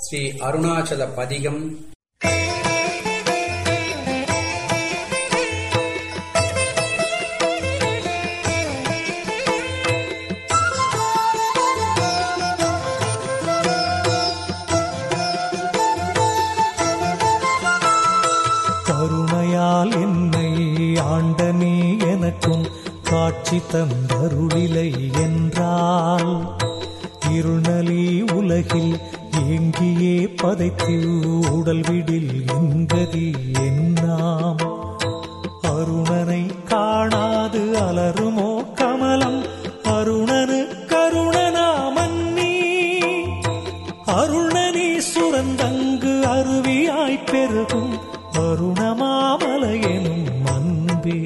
ஸ்ரீ அருணாச்சல பதிகம் கருணையால் என்னை ஆண்ட நீ எனக்கும் காட்சி தந்தருளிலை என்றால் இருநலி உலகில் ஏங்கியே பதைத்து உடல் விடில் என்கதி என்னாம் அருணனை காணாது அலருமோ கமலம் அருணனு கருணனாமன்னி அருணனி சுரந்தங்கு அருவியாய்ப் பெருகும் அருணமாமலையெனும் அன்பே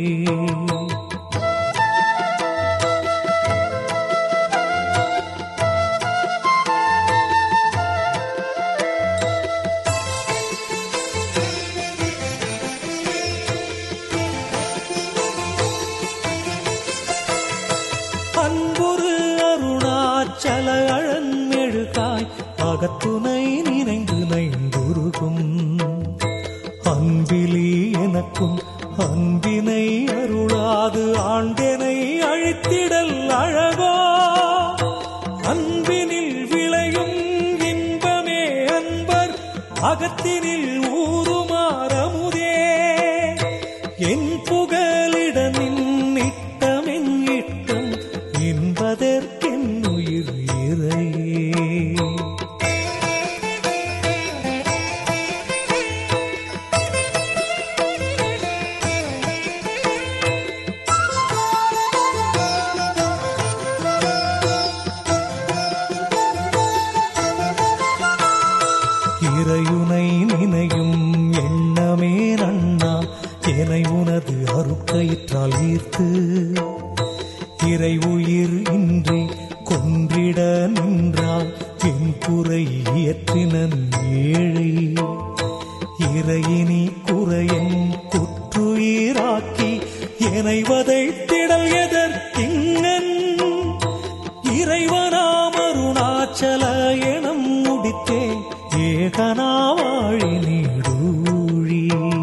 அன்புரு அருணாச்சல அழன்மெழுகாய் அகத்துணை நினைந்து நைந்துருகும் அன்பிலி எனக்கும் அன்பினை அருளாது ஆண்டெனை அழித்திடல் அழகோ அன்பினில் விளையும் இன்பமே அன்பர் அகத்தினில் ஊறுமாறமுதே என் புகலிடமின் இட்டமென் இட்டம் என்பதற்கென் உயிர் இறையே இறையுனை நினையும் எண்ணமே நன்னா எனை உனது அருட்கயிற்றால் ஈர்த்து இறை உயிர் இன்றி கொன்றிட நின்றால் என் குறை இயற்றினன் ஏழை இறையினி குறையன் குற்றுயிராக்கி எனை வதைத்திடல் எதற்கிங்கன் இறைவனாம் அருணாச்சல எனம் முடித்தே ஏகனாவாழி நீடூழி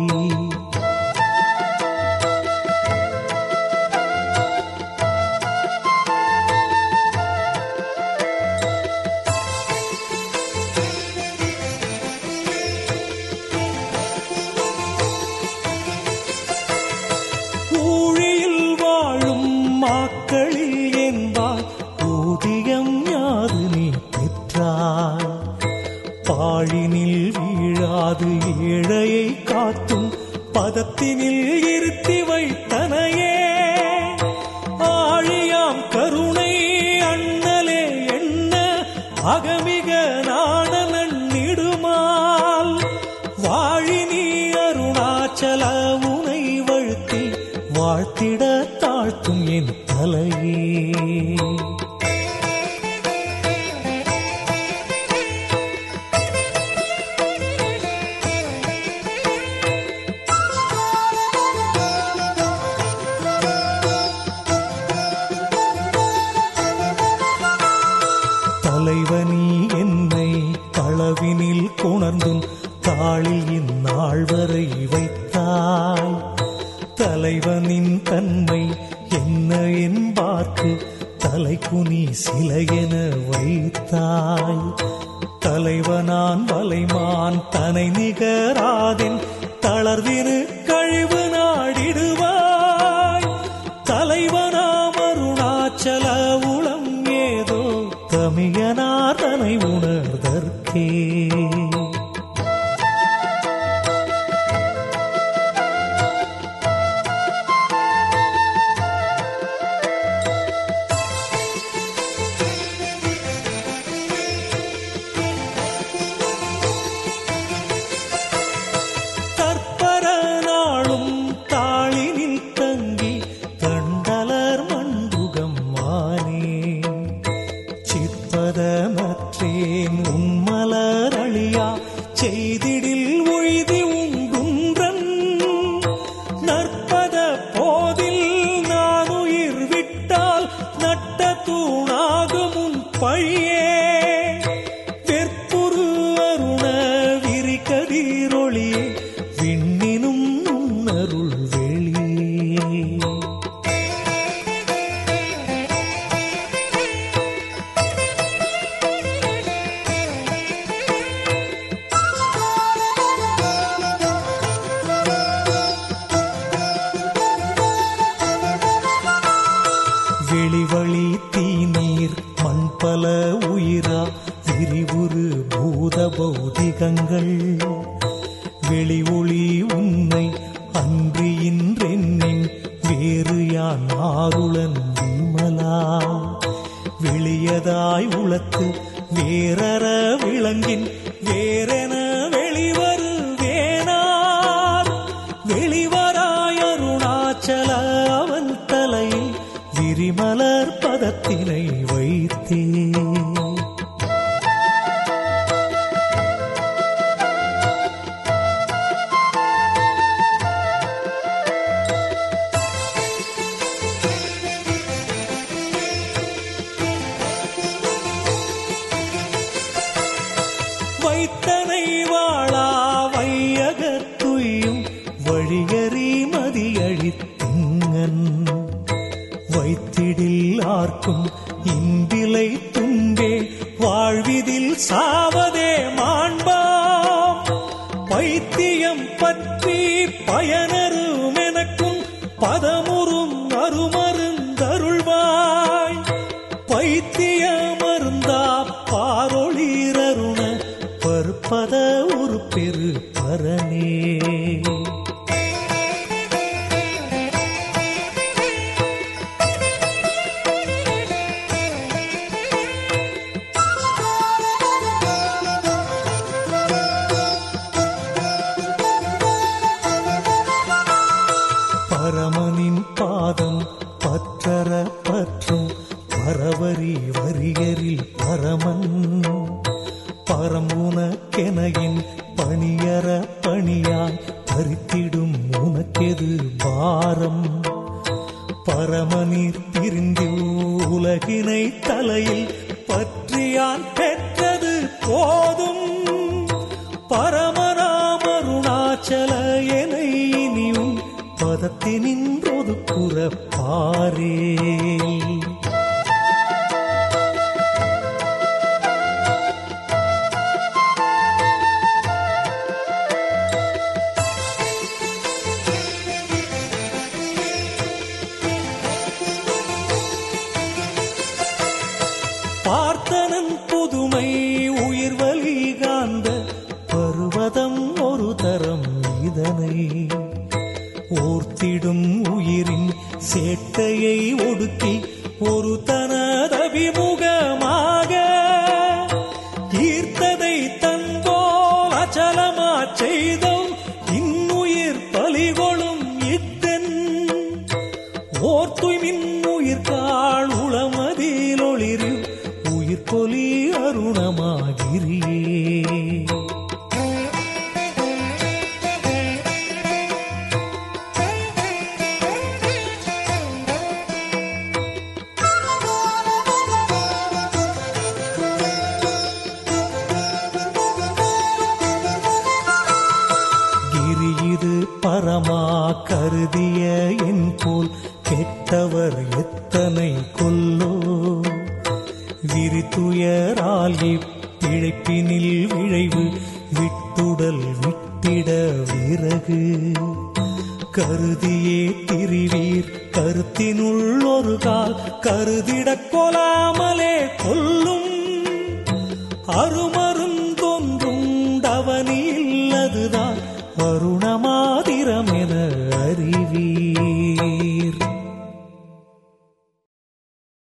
ஊழியில் வாழும் மாக்களில் என்பாய் ஊதியம் யாது நீ பெற்றாய் பாழினில் வீழாது ஏழையை காத்தும் பதத்தினில் இருத்தி வைத்தனையே ஆழியாம் கருணை அண்ணலே என்ன அகமிக நாணனன் நிடுமால் வாழினி அருணாச்சல உனை வழுத்தி வாழ்த்திட தாழ்த்தும் என் தலையே தலைவனி என்னை களவினில் கொணர்ந்தும் தாளில் இந்நாள் வரை வைத்தாய் தலைவனின் தன்மை என்ன என்பார்க்கு தலைக்குனி சிலையென வைத்தாய் தலைவனான் வலைமான் தனை நிகராதென் தளர்வினு கழிவு நாடிடுவாய் தலைவனாம் அருணாச்சல உளம் ஏதோ தமியனார் தனை உணர்தற்கே கற்பர நாளும் தாளினில் தங்கி கண்டலர் மண்டுகம் மானே சிற்பதமற்றேன் உன்மலர் அழி பூத பௌதிகங்கள் வெளி ஒளி உன்னை அன்றி இன்றென்னின் வேறு யான் ஆருளன் விமலா வெளியதாய் உளத்து வேறற விளங்கின் வேறென வெளிவரு வேணார் வெளிவராய் அருணாச்சல அவன் தலையில் விரிமலர் பதத்தினை வைத்தே வைத்தனை வாழா வையகத்துயும் வழியறி மதியழித்திங்கன் வைத்திடில் ஆர்க்கும் இன்பிலை துன்பே வாழ்விதில் சாவதே மாண்பாம் பைத்தியம் பற்றி பயனரும் எனக்கும் பதமுறும் அருமருந்தருள்வாய் பைத்திய மருந்தா பாரொளீரருண பருப்பத ஒரு பெரு பரனே பரமனின் பாதம் பற்றற பற்றும் பரவரி வரியரில் பரமன் பரம்புனக்கெனையின் பணியற பணியாய் பறித்திடும் உனக்கெது பாரம் பரமநீர் பிரிந்து உலகினை தலையில் பற்றியான் பெற்றது போதும் பரமராமருணாச்சல என இனியும் பதத்தினின்றொது புறப்பாரே பார்த்தனன் புதுமை உயிர்வலி காந்த பருவதம் ஒரு தரம் இதனை ஓர்த்திடும் உயிரின் சேட்டையை ஒடுக்கி ஒரு தனதபிமுகமாக ஈர்த்ததை தன்போல் அச்சலமா செய்தோம் இன்னுயிர் பலிகொளும் இத்தன் ஓர் தூய்மின் உயிர் காள் உளமதில் ஒளிரு உயிர் கொலி அருணமாகிரியே கிரி இது பரமா கருதிய என் போல் கெட்டவர் எத்தனை கொல்லோ விரித்துயரால் இப்பிழைப்பினில் விழைவு விட்டுடல் விட்டிட விறகு கருதியே திரிவீர் கருத்தினுள் ஒரு கால் கருதிடக் கொலாமலே கொல்லும் அருமருந்தொன்றும் டவனியில் அதுதான் அருணமாதிரம் என அறிவீர்